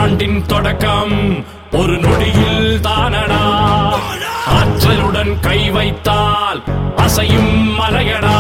நூற்றாண்டின் தொடக்கம் ஒரு நொடியில் தானடா ஆற்றலுடன் கை வைத்தால் அசையும் மலையடா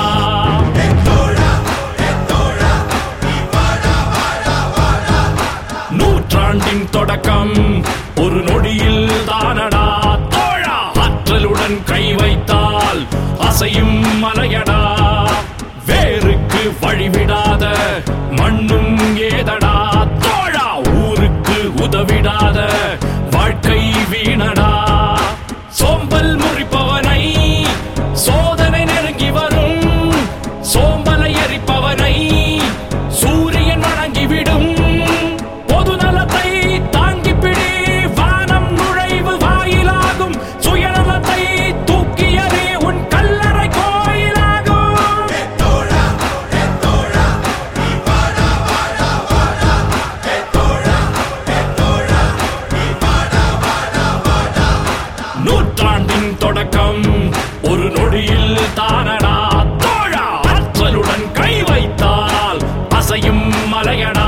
நூற்றாண்டின் தொடக்கம் ஒரு நொடியில் தானடா தோழா ஆற்றலுடன் கை வைத்தால் அசையும் மலையடா வேருக்கு வழிவிடாத மண்ணும் ஏதடா தோழா ஊருக்கு உதவிடாத வாழ்க்கை வீணடா சோம்பல் முறிப்பவனை சோதனை நெருங்கி வரும் சோம்பலை எரிப்பவனை சூரியன் வணங்கிவிடும் பொது நலத்தை தாங்கி பிடி வானம் நுழைவு வாயிலாகும் சுயநலத்தை தூக்கி எறி உன் கல்லறை கோயிலாகும் நூற்றாண்டின் தொடக்கம் ஒரு நொடியில் தானடா தோழா ஆற்றலுடன் கை வைத்தால் அசையும் மலையடா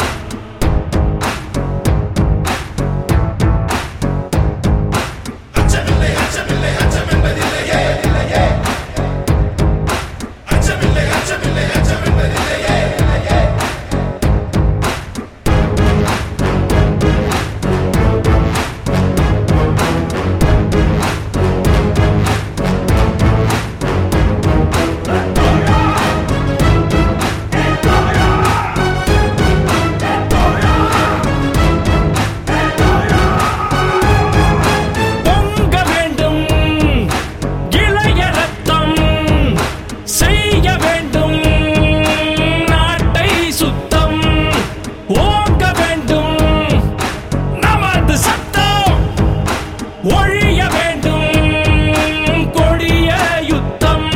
அச்சமில்லை அச்சமில்லை அச்சம் என்பதில்லையே இல்லையே அச்சமில்லை அச்சமில்லை அச்சம் என்பதில்லையே இல்லையே பொங்க வேண்டும் இளைய ரத்தம் செய்ய வேண்டும் நாட்டை சுத்தம் ஓங்க வேண்டும் நமது சத்தம் ஒழிய வேண்டும் கொடிய யுத்தம்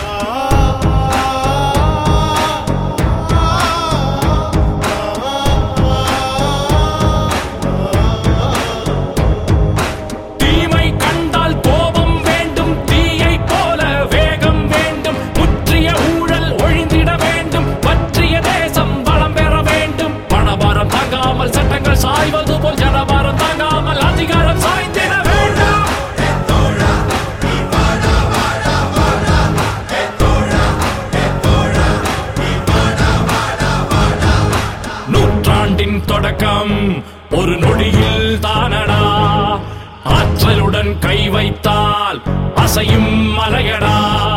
தீமை கண்டால் கோபம் வேண்டும் தீயை போல வேகம் வேண்டும் முற்றிய ஊழல் ஒழிந்திட வேண்டும் பற்றிய தேசம் வளம் பெற வேண்டும் பணபாரம் தாங்காமல் சட்டங்கள் சாய்வது போல் ஜனபாரம் தாங்காமல் அதிகாரம் சாய்ந்திட வேண்டும் நூற்றாண்டின் தொடக்கம் ஒரு நொடியில் தானடா ஆற்றலுடன் கை வைத்தால் அசையும் மலையடா